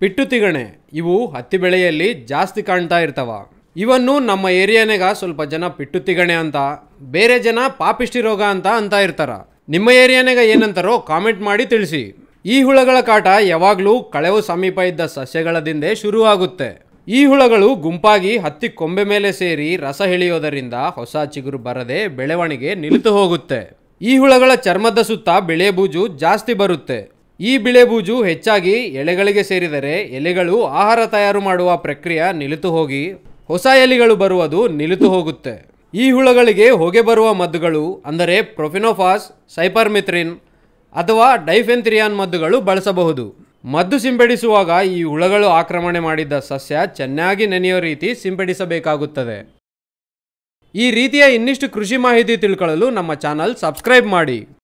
ಪಿಟ್ಟು ತಿಗಣೆ ಇವು ಹತ್ತಿ ಬೆಳೆಯಲ್ಲಿ ಜಾಸ್ತಿ ಕಾಣ್ತಾ ಇರ್ತಾವ ಇವನ್ನು ನಮ್ಮ ಏರಿಯಾನಾಗ ಸ್ವಲ್ಪ ಜನ ಪಿಟ್ಟು ತಿಗಣೆ ಅಂತ ಬೇರೆ ಜನ ಪಾಪಿಷ್ಟಿ ರೋಗ ಅಂತ ಅಂತ ಇರ್ತಾರ ನಿಮ್ಮ ಏರಿಯಾನಾಗ ಏನಂತಾರೋ ಕಾಮೆಂಟ್ ಮಾಡಿ ತಿಳಿಸಿ ಈ ಹುಳಗಳ ಕಾಟ ಯಾವಾಗಲೂ ಕಳೆವು ಸಮೀಪ ಇದ್ದ ಸಸ್ಯಗಳದಿಂದೇ ಶುರುವಾಗುತ್ತೆ ಈ ಹುಳಗಳು ಗುಂಪಾಗಿ ಹತ್ತಿ ಕೊಂಬೆ ಮೇಲೆ ಸೇರಿ ರಸ ಎಳೆಯೋದರಿಂದ ಹೊಸ ಚಿಗುರು ಬರದೆ ಬೆಳವಣಿಗೆ ನಿಲಿತು ಹೋಗುತ್ತೆ ಈ ಹುಳಗಳ ಚರ್ಮದ ಸುತ್ತ ಬಿಳೆ ಬೂಜು ಜಾಸ್ತಿ ಬರುತ್ತೆ ಈ ಬಿಳೆ ಬೂಜು ಹೆಚ್ಚಾಗಿ ಎಲೆಗಳಿಗೆ ಸೇರಿದರೆ ಎಲೆಗಳು ಆಹಾರ ತಯಾರು ಮಾಡುವ ಪ್ರಕ್ರಿಯೆ ನಿಲಿತು ಹೋಗಿ ಹೊಸ ಎಲೆಗಳು ಬರುವುದು ನಿಲಿತು ಹೋಗುತ್ತೆ ಈ ಹುಳಗಳಿಗೆ ಹೊಗೆ ಬರುವ ಮದ್ದುಗಳು ಅಂದರೆ ಪ್ರೊಫಿನೋಫಾಸ್ ಸೈಪರ್ಮಿತ್ರಿನ್ ಅಥವಾ ಡೈಫೆನ್ಥ್ರಿಯಾನ್ ಮದ್ದುಗಳು ಬಳಸಬಹುದು ಮದ್ದು ಸಿಂಪಡಿಸುವಾಗ ಈ ಹುಳಗಳು ಆಕ್ರಮಣೆ ಮಾಡಿದ್ದ ಸಸ್ಯ ಚೆನ್ನಾಗಿ ನೆನೆಯೋ ರೀತಿ ಸಿಂಪಡಿಸಬೇಕಾಗುತ್ತದೆ ಈ ರೀತಿಯ ಇನ್ನಿಷ್ಟು ಕೃಷಿ ಮಾಹಿತಿ ತಿಳ್ಕೊಳ್ಳಲು ನಮ್ಮ ಚಾನಲ್ ಸಬ್ಸ್ಕ್ರೈಬ್ ಮಾಡಿ